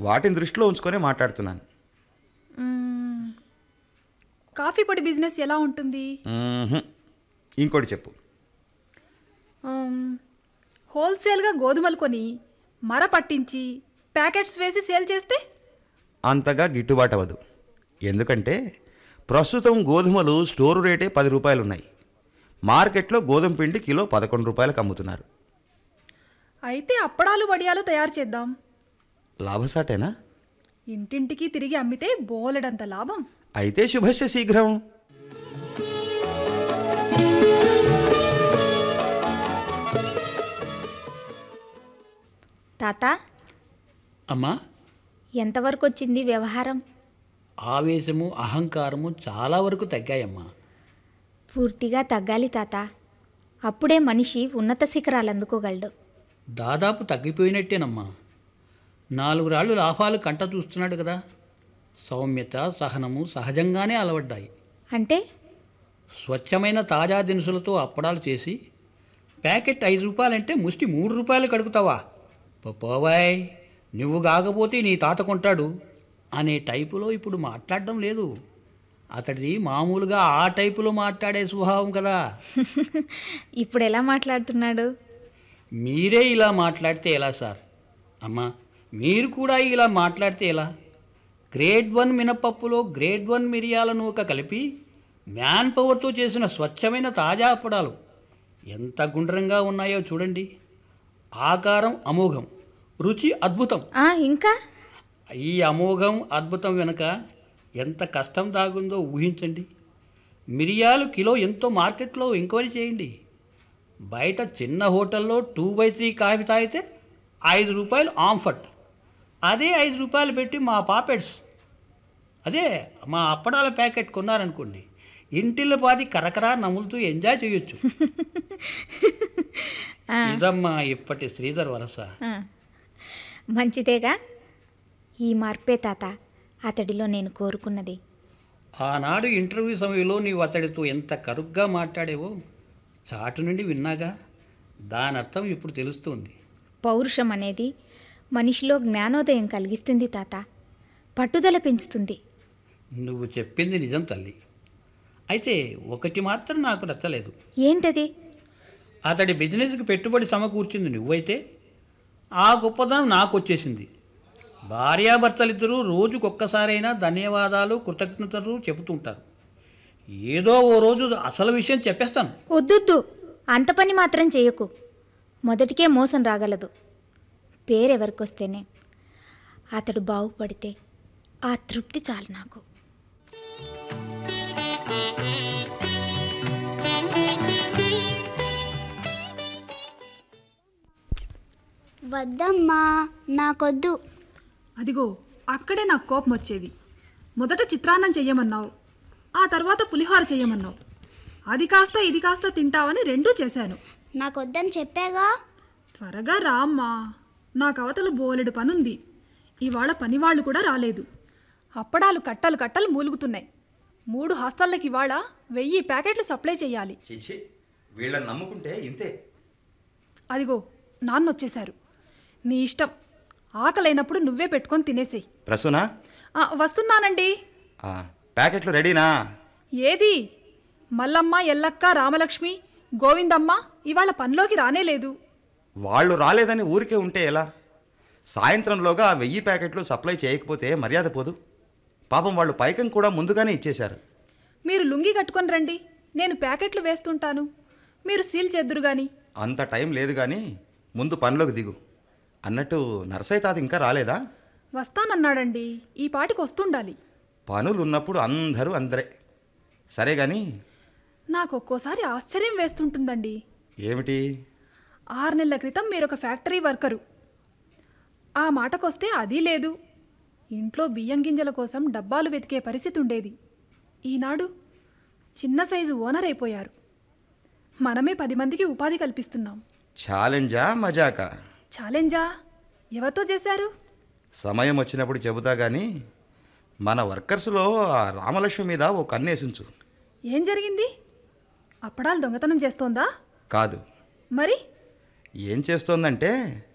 వాటిని దృష్టిలో ఉంచుకొనే మాట్లాడుతున్నాను మ్మ్. కాఫీ పొడి బిజినెస్ ఎలా ఉంటుంది మ్మ్హ్మ్. ఇంకోటి చెప్పు మ్మ్. హోల్సేల్గా గోధుమలు కొని మర పట్టించి ప్యాకెట్స్ వేసి సేల్ చేస్తే అంతగా గిట్టుబాటు అవ్వదు ఎందుకంటే ప్రస్తుతం గోధుమలు స్టోరు రేటే పది రూపాయలు ఉన్నాయి మార్కెట్లో గోధుమ పిండి కిలో పదకొండు రూపాయలకు అమ్ముతున్నారు అయితే అప్పడాలు వడియాలు తయారు చేద్దాం లాభసాటేనా ఇంటింటికి తిరిగి అమ్మితే బోలెడంత లాభం అయితే శుభస్య శీఘ్రం తాత అమ్మా ఎంతవరకు వచ్చింది వ్యవహారం ఆవేశము అహంకారము చాలా వరకు తగ్గాయమ్మా పూర్తిగా తగ్గాలి తాత అప్పుడే మనిషి ఉన్నత శిఖరాలు అందుకోగలడు దాదాపు తగ్గిపోయినట్టేనమ్మా నాలుగు రాళ్ళు లాభాలు కంట చూస్తున్నాడు కదా సౌమ్యత సహనము సహజంగానే అలవడ్డాయి అంటే స్వచ్ఛమైన తాజా దినుసులతో అప్పడాలు చేసి ప్యాకెట్ ఐదు రూపాయలంటే ముష్టి మూడు రూపాయలు కడుగుతావా పోవాయ్ నువ్వు కాకపోతే నీ తాత కొంటాడు అనే టైపులో ఇప్పుడు మాట్లాడడం లేదు అతడిది మామూలుగా ఆ టైపులో మాట్లాడే స్వభావం కదా ఇప్పుడు ఎలా మాట్లాడుతున్నాడు మీరే ఇలా మాట్లాడితే ఎలా సార్ అమ్మా మీరు కూడా ఇలా మాట్లాడితే ఎలా గ్రేడ్ వన్ మినపప్పులో గ్రేడ్ వన్ మిరియాల నూక కలిపి మ్యాన్ పవర్తో చేసిన స్వచ్ఛమైన తాజా అప్పడాలు ఎంత గుండ్రంగా ఉన్నాయో చూడండి ఆకారం అమోఘం రుచి అద్భుతం ఆ, ఇంకా ఈ అమోఘం అద్భుతం వెనుక ఎంత కష్టం దాగుందో ఊహించండి మిరియాలు కిలో ఎంతో మార్కెట్లో ఎంక్వైరీ చేయండి బయట చిన్న హోటల్లో టూ బై త్రీ కాఫీ తాగితే ఐదు రూపాయలు ఆంఫట్ అదే ఐదు రూపాయలు పెట్టి మా పాపెట్స్ అదే మా అప్పడాల ప్యాకెట్ కొన్నారనుకోండి ఇంటిల్ల పాది కరకరా నములుతూ ఎంజాయ్ చేయొచ్చు ఇదమ్మా ఇప్పటి శ్రీధర్ వరస ఆ, మంచిదేగా ఈ మార్పే తాత అతడిలో నేను కోరుకున్నది ఆనాడు ఇంటర్వ్యూ సమయంలో నీవు అతడితో ఎంత కరుగ్గా మాట్లాడేవో చాటు నుండి విన్నాగా దాని అర్థం ఇప్పుడు తెలుస్తుంది పౌరుషం అనేది మనిషిలో జ్ఞానోదయం కలిగిస్తుంది తాత పట్టుదల పెంచుతుంది నువ్వు చెప్పింది నిజం తల్లి అయితే ఒకటి మాత్రం నాకు నచ్చలేదు ఏంటది అతడి బిజినెస్కి పెట్టుబడి సమకూర్చింది నువ్వైతే ఆ గొప్పదనం నాకు వచ్చేసింది భార్యాభర్తలిద్దరూ రోజుకొక్కసారైనా ధన్యవాదాలు కృతజ్ఞతలు చెబుతుంటారు ఏదో ఓ రోజు అసలు విషయం చెప్పేస్తాను వద్దొద్దు అంత పని మాత్రం చేయకు మొదటికే మోసం రాగలదు పేరెవరికొస్తేనే అతడు బాగుపడితే ఆ తృప్తి చాలు నాకు వద్దమ్మా నాకొద్దు అదిగో అక్కడే నాకు కోపం వచ్చేది మొదట చిత్రాన్నం చెయ్యమన్నావు ఆ తర్వాత పులిహోర చెయ్యమన్నావు అది కాస్త ఇది కాస్త తింటావని రెండూ చేశాను నాకొద్దని చెప్పాగా త్వరగా రా అమ్మా నాకు అవతల బోలెడు పనుంది ఇవాళ పనివాళ్ళు కూడా రాలేదు అప్పడాలు కట్టలు కట్టలు మూలుగుతున్నాయి మూడు హాస్టళ్ళకి ఇవాళ వెయ్యి ప్యాకెట్లు సప్లై చేయాలి చిచి వీళ్ళని నమ్ముకుంటే ఇంతే అదిగో నాన్న వచ్చేశారు నీ ఇష్టం ఆకలైనప్పుడు నువ్వే పెట్టుకొని తినేసేయి ప్రసూనా ఆ, వస్తున్నానండి ఆ, ప్యాకెట్లు రెడీనా ఏది మల్లమ్మ ఎల్లక్క రామలక్ష్మి గోవిందమ్మ ఇవాళ పనిలోకి రానేలేదు వాళ్ళు రాలేదని ఊరికే ఉంటే ఎలా సాయంత్రంలోగా ఆ వెయ్యి ప్యాకెట్లు సప్లై చేయకపోతే మర్యాద పోదు పాపం వాళ్ళు పైకం కూడా ముందుగానే ఇచ్చేశారు మీరు లుంగి కట్టుకొని రండి నేను ప్యాకెట్లు వేస్తుంటాను మీరు సీల్ చేద్దురు గాని అంత టైం లేదు కానీ ముందు పనిలోకి దిగు అన్నట్టు నరసయ్య తాత ఇంకా రాలేదా వస్తానన్నాడండి ఈ పాటికి వస్తుండాలి పనులు ఉన్నప్పుడు అందరూ అందరే సరే కానీ నాకు ఒక్కోసారి ఆశ్చర్యం వేస్తుంటుందండి ఏమిటి ఆరు నెలల క్రితం మీరు ఒక ఫ్యాక్టరీ వర్కరు ఆ మాటకొస్తే అది లేదు ఇంట్లో బియ్యం గింజల కోసం డబ్బాలు వెతికే పరిస్థితి ఉండేది ఈనాడు చిన్న సైజు ఓనర్ అయిపోయారు మనమే పది మందికి ఉపాధి కల్పిస్తున్నాం ఛాలెంజా మజాకా ఛాలెంజా ఎవరితో చేశారు సమయం వచ్చినప్పుడు చెబుతా కానీ మన వర్కర్స్లో ఆ రామలక్ష్మి మీద ఓ కన్నేసించు ఏం జరిగింది అప్పడాలు దొంగతనం చేస్తోందా కాదు మరి ఏం చేస్తోందంటే